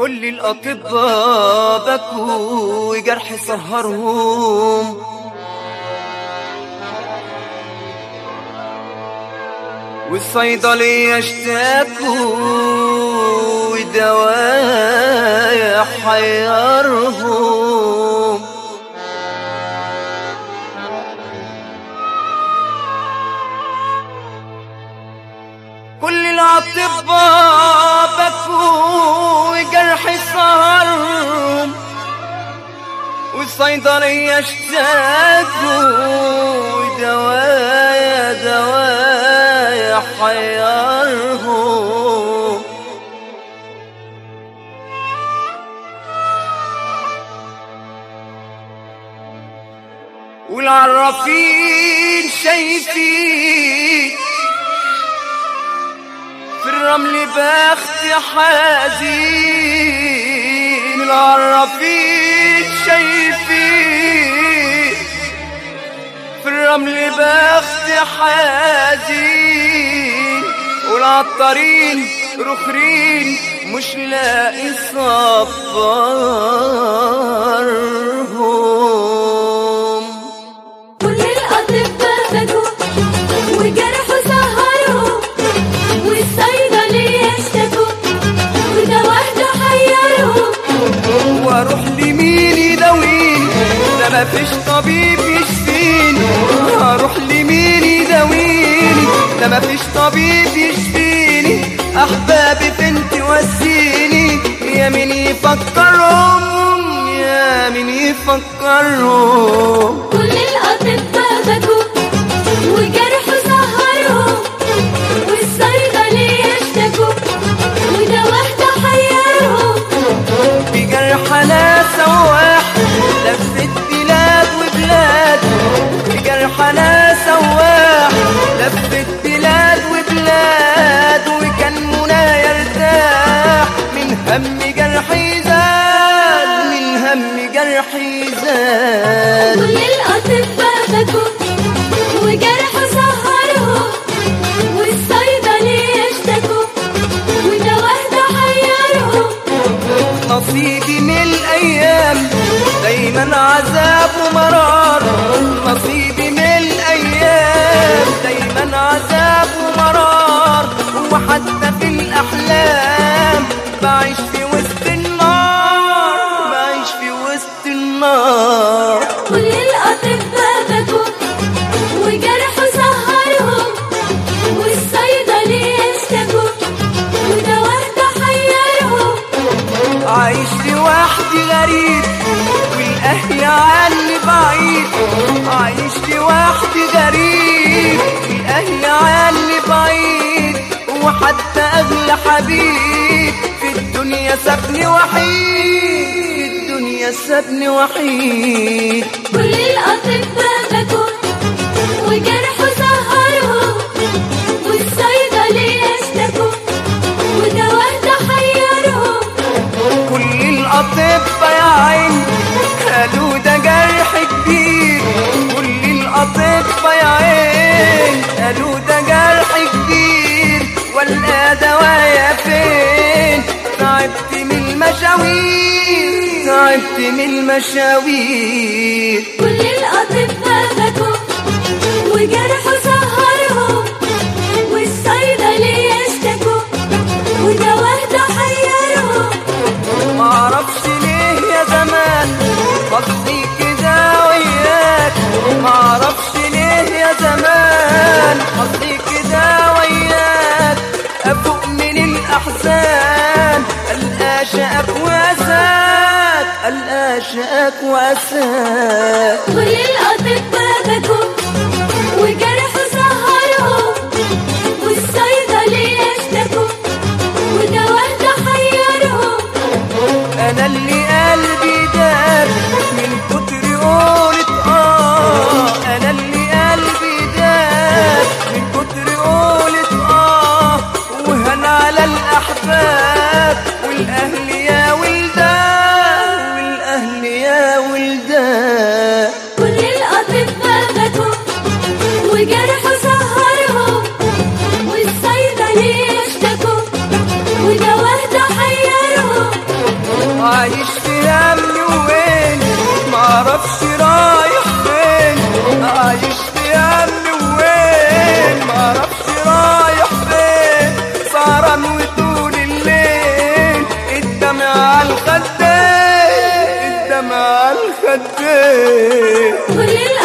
كل الأطباء بكوا وجرح سهرهم والصيدلية اشتكوا ودوايا حيرهم كل الأطباء بكوا وجرح سهرهم والصيدلية اشتكوا ودوايا دوايا حيرهم والعرافين شايفين في الرمل بختي حزين العرافين شايفين في الرمل بختي حزين والعطارين رخرين مش لاقي صبرهم كل الأطباء بكوا وجرحوا سهرهم والصيدلية اشتكوا وده واحدة حيرهم واروح لمين يداويني ده مفيش طبيب يشفيني اروح لمين يداويني ده مفيش طبيب يشفيني احبابي فين توسيني يا مين يفكرهم يا مين يفكرهم كل الأطباء بكوا وجرحوا سهرهم والصيدلية اشتكوا وده واحدة حيرهم بجرح انا سواح لفت بلاد وبلاد بجرح انا سواح لفت بلاد وبلاد وكان منايا يرتاح من هم جرحي زاد من هم جرحي زاد كل الأطباء بكوا وجرحوا سهرهم والصيدلية اشتكوا وده واحدة حيرهم نصيبي من الايام دايما عذاب ومرار نصيبي من الايام دايما عذاب ومرار وحتى في الاحلام بعيش في وسط النار بعيش في وسط النار كل الأطباء بكوا وجرحوا سهرهم والصيدلية اشتكوا وده واحدة حيرهم عايش لوحدي غريب والاهل عني بعيد عايش لوحدي غريب والاهل عني بعيد وحتى اغلى حبيب في الدنيا سابني وحيد في الدنيا سابني وحيد كل الأطباء بكوا وجرحوا سهرهم والصيدلية اشتكوا وده واحدة حيرهم كل الأطباء يا عين قالوا ده جرح كبير كل الأطباء يا عين قالوا ده جرح كبير ولا دوايا فين تعبت من المشاوير تعبت من المشاوير كل الأطباء بكوا وجرحوا سهرهم والصيدلية اشتكوا وده واحدة حيرهم معرفش ليه يا زمان قصدي كده وياك معرفش ليه يا زمان قصدي كده وياك افوق من الاحزان الاشاك واساك الاشاك واساك كل الأطباء بكوا وجرحوا سهرهم والصيدلية اشتكوا وده واحدة حيرهم انا اللي قلبي داب من كتر قولة اه انا اللي قلبي داب من كتر قولة اه وهن على الاحباب والاهل يا ولدان والاهل يا ولدان كل الأطباء بكوا ايه كل